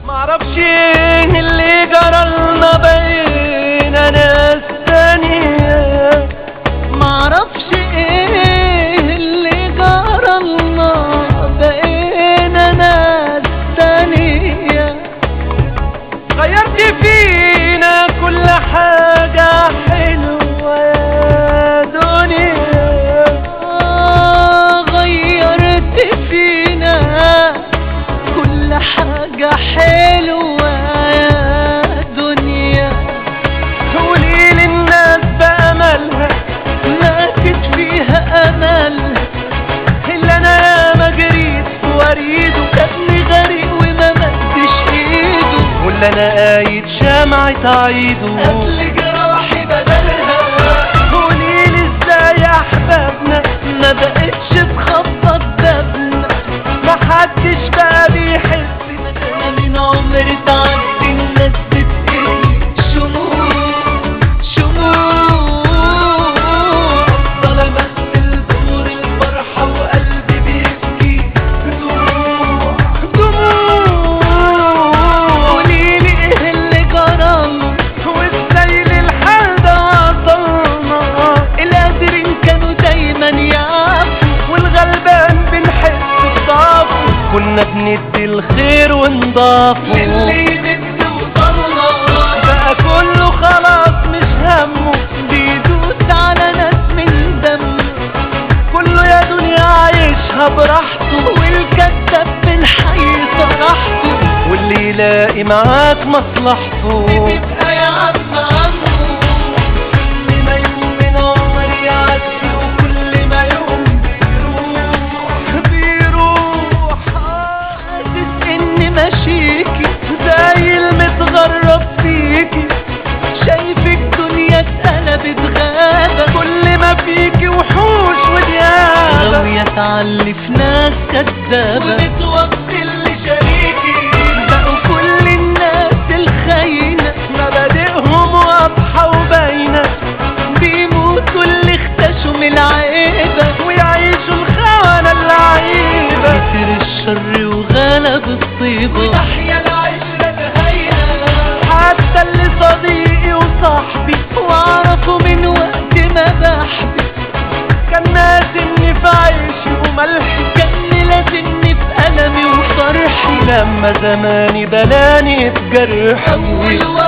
معرفش ايه اللي جرالنا بقينا ناس تانية معرفش ايه اللي جرالنا بقينا ناس تانية غيرت فينا كل حاجة حلوة يا دنيا آه، غيرت فينا كل حاجة حلوة يا دنيا قولي للناس بأملها ماتت فيها أملها اللي انا ياما جريت في وريده ابني غريب وما مدش ايده واللي انا قايد شمعة عيده قبل جراحي بدلها قوليلي ازاي يا احبابنا ما بقتش تخبط بابنا محدش بقى بيحس انا من عمري تعدي الناس بتقل شموع شموع ظلمت الدور الفرحة وقلبي بيبكي دموع دموع قوليلي ايه اللي جرالنا وازاي للحال ده وصلنا القادرين كانوا دايما يعرفوا والغلبان بنحس بضعفه كنا بندي الخير ونضافه اللي يمد وصلنا بقى كله خلاص مش همه بيدوس على ناس من دم كله يا دنيا عايشها براحته والكذاب بالحي صرحته واللي يلاقي معاك مصلحته بيبقى يا عم عمو كل ما يوم من عمري يعدي وكل ما يوم بيروح بيروح حاسس اني ماشيكي زي المتغرب فيكي شايف الدنيا اتقلبت غابة كل ما فيكي وحوش وديابة غاوية تعلف ناس كدابة وبتوكل لشريكي بقوا كل الناس الخاينة مبادئهم واضحة وباينة بيموتوا اللي اختشوا من العيبة ويعيشوا الخونة اللعيبة كتر الشر وغلب الطيبة تحيا العشرة الهينة حتى اللي صديقي وصاحبي واعرفه من وقت ما بحبي كان ناسمني في عيشي وملحي كان لازمني في ألمي وفرحي لما زماني بلاني بجرحي أول